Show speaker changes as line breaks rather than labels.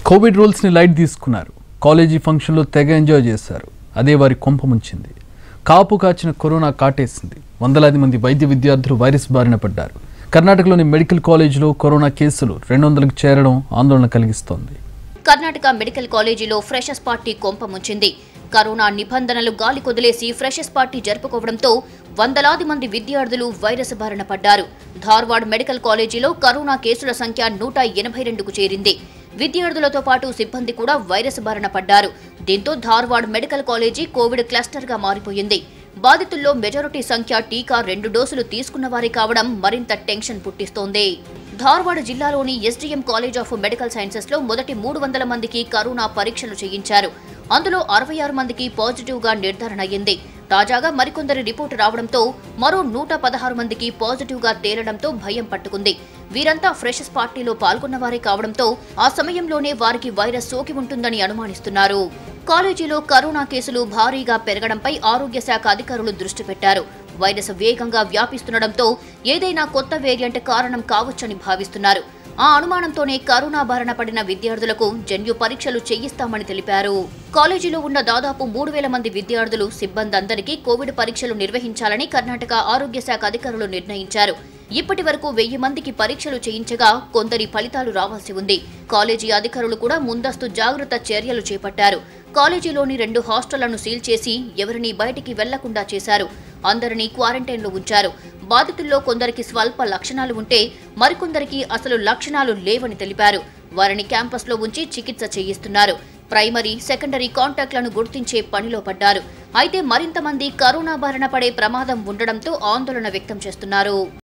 Covid రూల్స్ని light తీసుకున్నారు college ఫంక్షన్లో తెగ ఎంజాయ్ చేశారు అదే వారి కొంప ముంచింది కాపు కాచిన కరోనా కాటేసింది వందలాది మంది వైద్య విద్యార్థులు వైరస్ బారిన పడ్డారు కర్ణాటకలోని మెడికల్ కాలేజీలో కరోనా కేసులు రెండు వందలకు చేరడం ఆందోళన కలిగిస్తోంది
కర్ణాటక మెడికల్ కాలేజీలో ఫ్రెషర్స్ పార్టీ కొంప ముంచింది కరోనా నిబంధనలు గాలి కొదిలేసి ఫ్రెషర్స్ పార్టీ జరుపుకోవడంతో వందలాది మంది విద్యార్థులు వైరస్ బారిన పడ్డారు ధార్వాడ్ మెడికల్ కాలేజీలో కరోనా కేసుల సంఖ్య నూట ఎనభై రెండుకు చేరింది విద్యార్థులతో పాటు సిబ్బంది కూడా వైరస్ బారిన పడ్డారు దీంతో ధార్వాడ్ మెడికల్ కాలేజీ కోవిడ్ క్లస్టర్గా మారిపోయింది బాధితుల్లో మెజారిటీ సంఖ్య టీకా రెండు డోసులు తీసుకున్న వారే కావడం మరింత టెన్షన్ పుట్టిస్తోంది ధార్వాడ జిల్లాలోని SDM college of medical sciences లో మొదటి మూడు వందల మందికి కరోనా పరీక్షలు చేయించారు అందులో అరవై ఆరు మందికి పాజిటివ్ గా నిర్ధారణ అయ్యింది తాజాగా మరికొందరి రిపోర్టు రావడంతో మరో నూట పదహారు మందికి పాజిటివ్ గా తేలడంతో భయం పట్టుకుంది వీరంతా ఫ్రెషర్స్ పార్టీలో పాల్గొన్న వారే కావడంతో ఆ సమయంలోనే వారికి వైరస్ సోకి ఉంటుందని అనుమానిస్తున్నారు కాలేజీలో కరోనా కేసులు భారీగా పెరగడంపై ఆరోగ్య శాఖ అధికారులు దృష్టి పెట్టారు వైరస్ వేగంగా వ్యాపిస్తుండటంతో ఏదైనా కొత్త వేరియంట్ కారణం కావచ్చని భావిస్తున్నారు ఆ అనుమానంతోనే కరోనా బారిన పడిన విద్యార్థులకు జన్యు పరీక్షలు చేయిస్తామని తెలిపారు కాలేజీలో ఉన్న దాదాపు మూడు వేల మంది విద్యార్థులు సిబ్బంది అందరికీ కోవిడ్ పరీక్షలు నిర్వహించాలని కర్ణాటక ఆరోగ్య శాఖ అధికారులు నిర్ణయించారు ఇప్పటి వరకు వెయ్యి మందికి పరీక్షలు చేయించగా కొందరి ఫలితాలు రావాల్సి ఉంది కాలేజీ అధికారులు కూడా ముందస్తు జాగ్రత్త చర్యలు చేపట్టారు కాలేజీలోని రెండు హాస్టళ్లను సీల్ చేసి ఎవరినీ బయటికి వెళ్లకుండా చేశారు అందరినీ క్వారంటైన్లో ఉంచారు బాధితుల్లో కొందరికి స్వల్ప లక్షణాలు ఉంటే మరికొందరికి అసలు లక్షణాలు లేవని తెలిపారు వారిని క్యాంపస్లో ఉంచి చికిత్స చేయిస్తున్నారు ప్రైమరీ సెకండరీ కాంటాక్ట్లను గుర్తించే పనిలో పడ్డారు అయితే మరింత మంది కరోనా బారిన పడే ప్రమాదం ఉండడంతో ఆందోళన వ్యక్తం చేస్తున్నారు